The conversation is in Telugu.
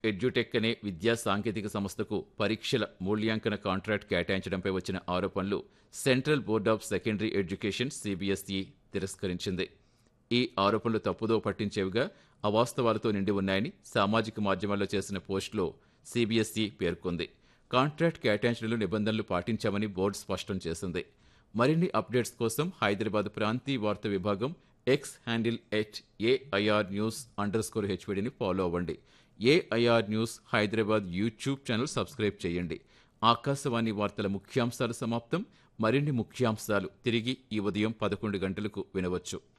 ఎడ్యుటెక్ అనే విద్యా సాంకేతిక సంస్థకు పరీక్షల మూల్యాంకన కాంట్రాక్ట్ కేటాయించడంపై వచ్చిన ఆరోపణలు central board of secondary education CBSE తిరస్కరించింది ఈ ఆరోపణలు తప్పుదో పట్టించేవిగా అవాస్తవాలతో నిండి ఉన్నాయని సామాజిక మాధ్యమాల్లో చేసిన పోస్టులో సిబిఎస్ఈ పేర్కొంది కాంట్రాక్ట్ కేటాయించడంలో నిబంధనలు పాటించామని బోర్డు స్పష్టం చేసింది మరిన్ని అప్డేట్స్ కోసం హైదరాబాద్ ప్రాంతీయ వార్తా విభాగం X handle at AIR news underscore స్కోర్ హెచ్విడిని ఫాలో అవ్వండి AIR news Hyderabad YouTube channel subscribe చేయండి ఆకాశవాణి వార్తల ముఖ్యాంశాలు సమాప్తం మరిన్ని ముఖ్యాంశాలు తిరిగి ఈ ఉదయం పదకొండు గంటలకు వినవచ్చు